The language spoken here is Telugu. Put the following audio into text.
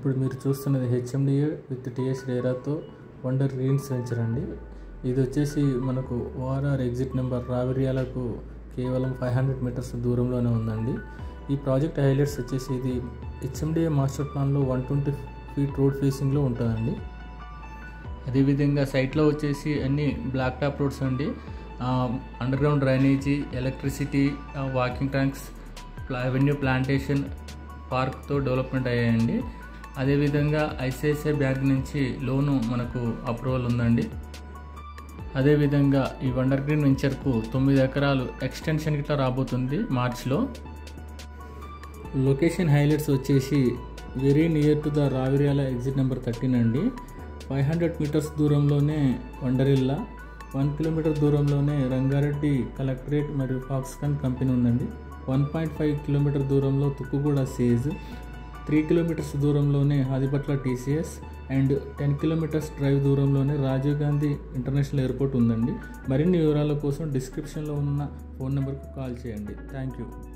ఇప్పుడు మీరు చూస్తున్నది హెచ్ఎండిఏ విత్ టిఎస్ డేరాతో వండర్ గ్రీన్స్ వెంచర్ అండి ఇది వచ్చేసి మనకు ఓఆర్ఆర్ ఎగ్జిట్ నెంబర్ రావిరియాలకు కేవలం ఫైవ్ హండ్రెడ్ మీటర్స్ దూరంలోనే ఉందండి ఈ ప్రాజెక్ట్ హైలైట్స్ వచ్చేసి ఇది హెచ్ఎండిఏ మాస్టర్ ప్లాన్లో వన్ ట్వంటీ ఫీట్ రోడ్ ఫేసింగ్లో ఉంటుందండి అదేవిధంగా సైట్లో వచ్చేసి అన్ని బ్లాక్ టాప్ రోడ్స్ అండి under ground drainage electricity walking tanks avenue plantation పార్క్తో డెవలప్మెంట్ అయ్యాయండి అదేవిధంగా ఐసిఐసిఐ బ్యాంక్ నుంచి లోను మనకు అప్రూవల్ ఉందండి అదేవిధంగా ఈ వండర్ గ్రీన్ వెంచర్కు తొమ్మిది ఎకరాలు ఎక్స్టెన్షన్ ఇట్లా రాబోతుంది మార్చ్లో లొకేషన్ హైలైట్స్ వచ్చేసి very near to the Raviryala exit number thirteen అండి ఫైవ్ హండ్రెడ్ మీటర్స్ దూరంలోనే వండరిల్లా వన్ కిలోమీటర్ దూరంలోనే రంగారెడ్డి కలెక్టరేట్ మరియు ఫాక్స్కాన్ కంపెనీ ఉందండి వన్ పాయింట్ ఫైవ్ కిలోమీటర్ దూరంలో తుక్కుగూడ సేజ్ త్రీ కిలోమీటర్స్ దూరంలోనే Adibatla TCS and ten kilometres drive దూరంలోనే రాజీవ్ గాంధీ ఇంటర్నేషనల్ ఎయిర్పోర్ట్ ఉందండి మరిన్ని వివరాల కోసం డిస్క్రిప్షన్లో ఉన్న ఫోన్ నెంబర్కు కాల్ చేయండి థ్యాంక్ యూ